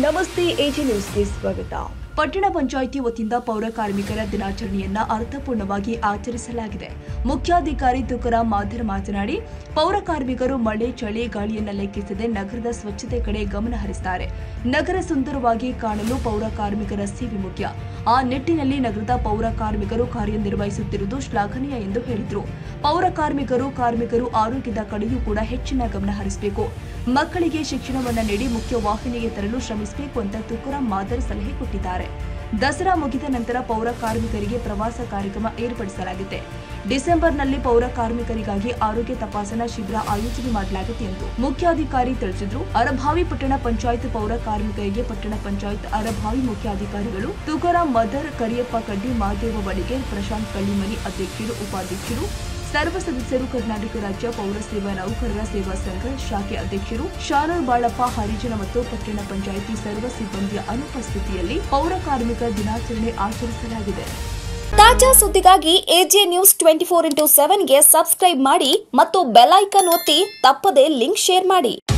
ನಮಸ್ತೆ ಎಜಿ ನ್ಯೂಸ್ಗೆ ಸ್ವಾಗತ ಪಟ್ಟಣ ಪಂಚಾಯಿತಿ ವತಿಯಿಂದ ಪೌರ ಕಾರ್ಮಿಕರ ದಿನಾಚರಣೆಯನ್ನ ಅರ್ಥಪೂರ್ಣವಾಗಿ ಆಚರಿಸಲಾಗಿದೆ ಮುಖ್ಯಾಧಿಕಾರಿ ತುಕಾರಾಂ ಮಾಧರ್ ಮಾತನಾಡಿ ಪೌರ ಕಾರ್ಮಿಕರು ಮಳೆ ಚಳಿ ಗಾಳಿಯನ್ನ ಲೆಕ್ಕಿಸದೆ ನಗರದ ಸ್ವಚ್ಛತೆ ಕಡೆ ಗಮನ ಹರಿಸುತ್ತಾರೆ ನಗರ ಸುಂದರವಾಗಿ ಕಾಣಲು ಪೌರ ಕಾರ್ಮಿಕರ ಸೇವೆ ಮುಖ್ಯ ಆ ನಿಟ್ಟಿನಲ್ಲಿ ನಗರದ ಪೌರ ಕಾರ್ಮಿಕರು ಕಾರ್ಯನಿರ್ವಹಿಸುತ್ತಿರುವುದು ಶ್ಲಾಘನೀಯ ಎಂದು ಹೇಳಿದರು ಪೌರ ಕಾರ್ಮಿಕರು ಕಾರ್ಮಿಕರು ಆರೋಗ್ಯದ ಕಡೆಯೂ ಕೂಡ ಹೆಚ್ಚಿನ ಗಮನ ಹರಿಸಬೇಕು ಮಕ್ಕಳಿಗೆ ಶಿಕ್ಷಣವನ್ನ ನೀಡಿ ಮುಖ್ಯ ವಾಹಿನಿಗೆ ತರಲು ಶ್ರಮಿಸಬೇಕು ಅಂತ ತುಕಾರಾಂ ಮಾದರ್ ಸಲಹೆ ಕೊಟ್ಟಿದ್ದಾರೆ ದಸರಾ ಮುಗಿದ ನಂತರ ಪೌರ ಕಾರ್ಮಿಕರಿಗೆ ಪ್ರವಾಸ ಕಾರ್ಯಕ್ರಮ ಏರ್ಪಡಿಸಲಾಗಿದೆ ಡಿಸೆಂಬರ್ನಲ್ಲಿ ಪೌರ ಕಾರ್ಮಿಕರಿಗಾಗಿ ಆರೋಗ್ಯ ತಪಾಸಣಾ ಶಿಬಿರ ಆಯೋಜನೆ ಮಾಡಲಾಗಿದೆ ಎಂದು ಮುಖ್ಯಾಧಿಕಾರಿ ತಿಳಿಸಿದ್ರು ಅರಭಾವಿ ಪಟ್ಟಣ ಪಂಚಾಯತ್ ಪೌರ ಕಾರ್ಮಿಕರಿಗೆ ಪಟ್ಟಣ ಪಂಚಾಯತ್ ಅರಭಾವಿ ಮುಖ್ಯಾಧಿಕಾರಿಗಳು ತುಕಾರಾಂ ಮದರ್ ಕರಿಯಪ್ಪ ಕಡ್ಡಿ ಮಾದೇವ ಬಡಿಗೇರ್ ಪ್ರಶಾಂತ್ ಕಳ್ಳಿಮನಿ ಅಧ್ಯಕ್ಷರು ಉಪಾಧ್ಯಕ್ಷರು ಸರ್ವ ಸದಸ್ಯರು ಕರ್ನಾಟಕ ರಾಜ್ಯ ಪೌರ ಸೇವಾ ನೌಕರರ ಸೇವಾ ಸಂಘ ಶಾಖೆ ಅಧ್ಯಕ್ಷರು ಶಾನೂರ್ ಬಾಳಪ್ಪ ಹರಿಜನ ಮತ್ತು ಪಟ್ಟಣ ಪಂಚಾಯಿತಿ ಸರ್ವ ಸಿಬ್ಬಂದಿಯ ಅನುಪಸ್ಥಿತಿಯಲ್ಲಿ ಪೌರ ಕಾರ್ಮಿಕ ದಿನಾಚರಣೆ ಆಚರಿಸಲಾಗಿದೆ ತಾಜಾ ಸುದ್ದಿಗಾಗಿ A J news twenty four into ಸೆವೆನ್ಗೆ ಸಬ್ಸ್ಕ್ರೈಬ್ ಮಾಡಿ ಮತ್ತು ಬೆಲ್ ಐಕಾನ್ ಒತ್ತಿ ತಪ್ಪದೇ ಲಿಂಕ್ ಶೇರ್ ಮಾಡಿ